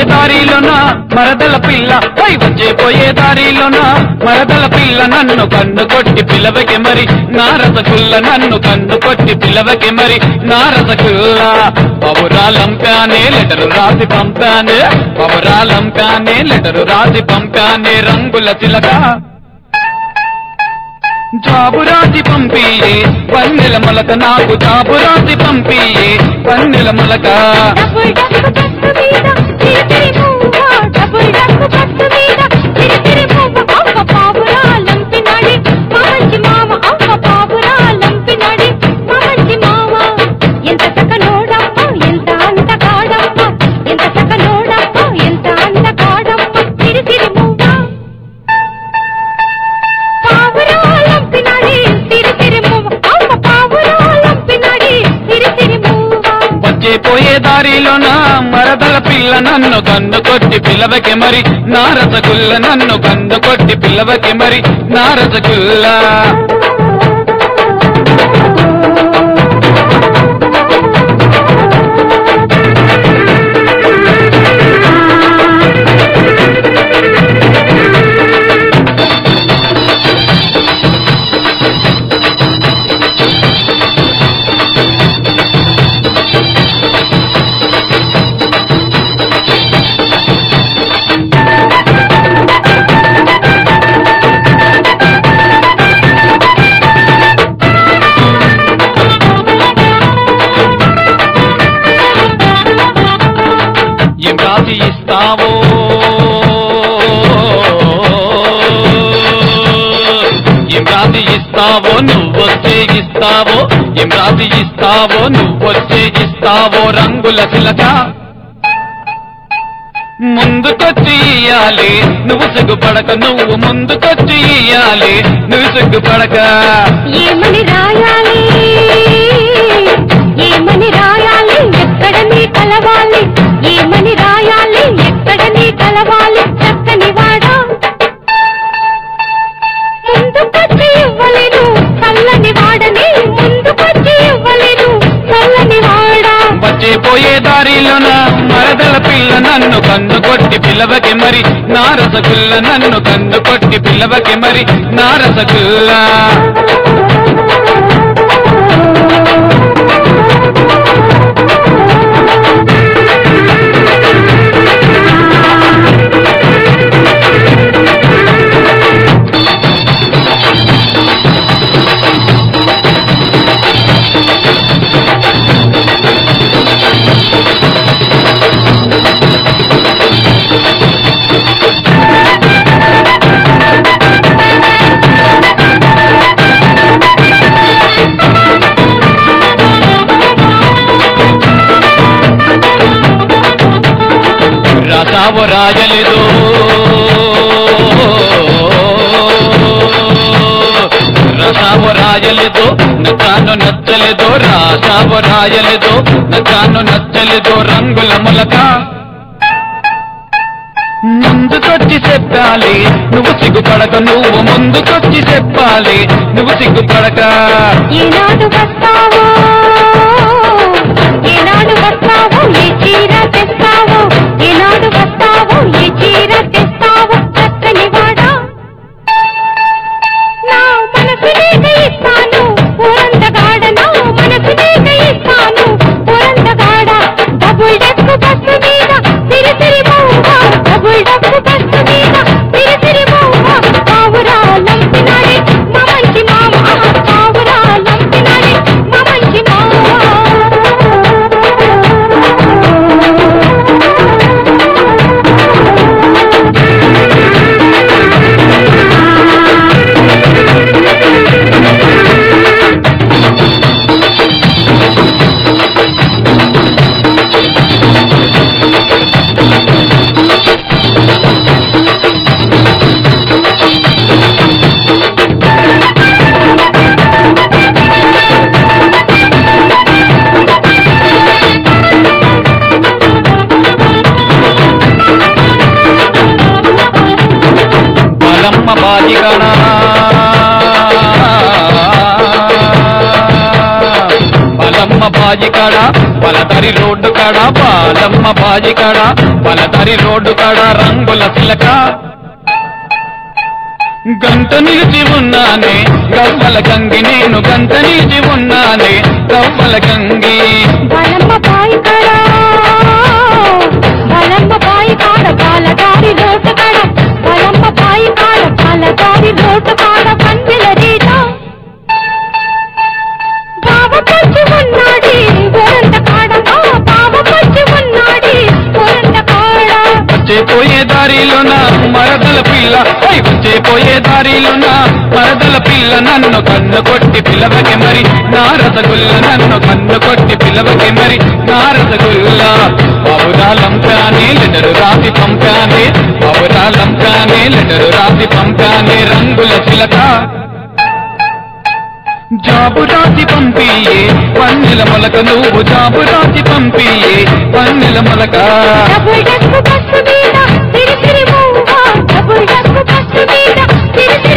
దారిలోన మరదల పిల్ల పై వచ్చే పోయే దారిలోన మరదల పిల్ల నన్ను కన్ను కొట్టి పిలవకి మరి నా రసగుల్ల నన్ను కన్ను కొట్టి పిలవకి మరి నా రసగుల్ల పౌరాలంపానే లెటరు రాసి పంపానే పౌరాలంపానే లెటరు రాసి పంపానే రంగుల చిలక జాబు రాసి పంపియే పన్నెల మొలక నాకు జాబు రాసి పంపియే పన్నెల మొలక డబుల్ డక్కు పట్టు మీద తిరితిరి పువ్వ డబుల్ డక్కు పట్టు మీద తిరితిరి పువ్వ అవ్వ పావురా లంపినాడి మా మంచి మామ అవ్వ పావురా లంపినాడి మా మంచి మామ ఎంత చక్కనోడమ్మ ఎంత అందగాడమ్మ ఎంత చక్కనోడమ్మ ఎంత అందగాడమ్మ తిరితిరి పువ్వ పావురా లంపినాడి తిరితిరి పువ్వ అవ్వ పావురా లంపినాడి తిరితిరి పువ్వ వచ్చే పోయే దారిలోన మరదల పిల్ల నన్ను కన్ను కొట్టి పిల్లవకి మరి నా రసగుల్ల నన్ను కన్ను కొట్టి పిల్లవకి మరి నా రసగుల్ల ఏం రాసి ఇస్తావో ఏం రాసి ఇస్తావో నువ్వొచ్చే ఇస్తావో ఏం రాసి ఇస్తావో నువ్వొచ్చే ఇస్తావో రంగుల చిలక ముందుకొచ్చి ఇయ్యాలి నువ్వు సిగ్గుపడక నువ్వు ముందుకొచ్చి ఇయ్యాలి నువ్వు సిగ్గుపడక ఏమని రాయాలి ఏమని రాయాలి ఎక్కడ నీ కలవాలి ఏమని రాయాలి ఎక్కడ నీ కలవాలి చక్కని వాడా ముందుకొచ్చి ఇవ్వలేను చల్లని వాడని ముందుకొచ్చి ఇవ్వలేను చల్లని వాడా వచ్చే పోయే దారిలోన మరదల పిల్ల నన్ను కన్ను కొట్టి పిల్లవకి మరి నా రసగుల్ల నన్ను కన్ను కొట్టి పిల్లవకి మరి నా రసగుల్ల రాసావు రాయలేదు రసావు రాయలేదు నచ్చాను నచ్చలేదు రాసావు రాయలేదు నచ్చాను నచ్చలేదు రంగుల మొలక ముందుకొచ్చి చెప్పాలి నువ్వు సిగ్గుపడక నువ్వు ముందుకొచ్చి చెప్పాలి నువ్వు సిగ్గుపడక ఈనాడు వస్తావో ఈనాడు వస్తావో ఏ చీర తెస్తావో ఈనాడు వస్తావో ఏ చీర తెస్తావో చక్కని వాడా నా మనసు నీకు ఇస్తాను ఊరంతగాడ నా మనసు నీకు ఇస్తాను ఊరంతగాడ డబుల్ డెక్కు బస్సు మీద తిరితిరి మౌవ డబుల్ డెక్కు బస్సు మీద తిరితిరి మౌవ పావురా లంపినాడి మా మంచి మామ పావురా లంపినాడి మా మంచి బాజి కాడ పలదరి రోడ్డు కాడ బాలమ్మ బాజి కాడ పలదరి రోడ్డు కాడ రంగుల పిలక గంట నిలిచి ఉన్నానే గవ్వల గంగి నేను గంట నిలిచి ఉన్నానే గవ్వల గంగి బలమ్మ బాయి కాడ బలమ్మ బాయి కాడ పాలదారి లోటు కాడ బలమ్మ బాయి కాడ పాలదారి లోటు కాడ పందిల రీట బావ పచ్చి ఉన్నాడి గోరంట కాడ ఆ బావ పచ్చి ఉన్నాడి గోరంట కాడ వచ్చే పోయే దారిలోన మరదల పిల్ల ఓయ్ వచ్చే పోయే దారిలోన మరదల పిల్ల నన్ను కన్ను కొట్టి పిలవకి మరి నా రసగుల్ల నన్ను కన్ను కొట్టి పిలవకి మరి నా రసగుల్ల పౌరాలంకానే లెటరు రాసి పంపానే పౌరాలంకానే లెటరు రాసి పంపానే రంగుల చిలక జాబు రాసి పంపియే పన్నెల మొలక నువ్వు జాబు రాసి పంపియే పన్నెల మొలక డబుల్ డక్కు బస్సు మీద తిరి తిరి మూవా డబుల్ డక్కు బస్సు మీద తిరి తిరి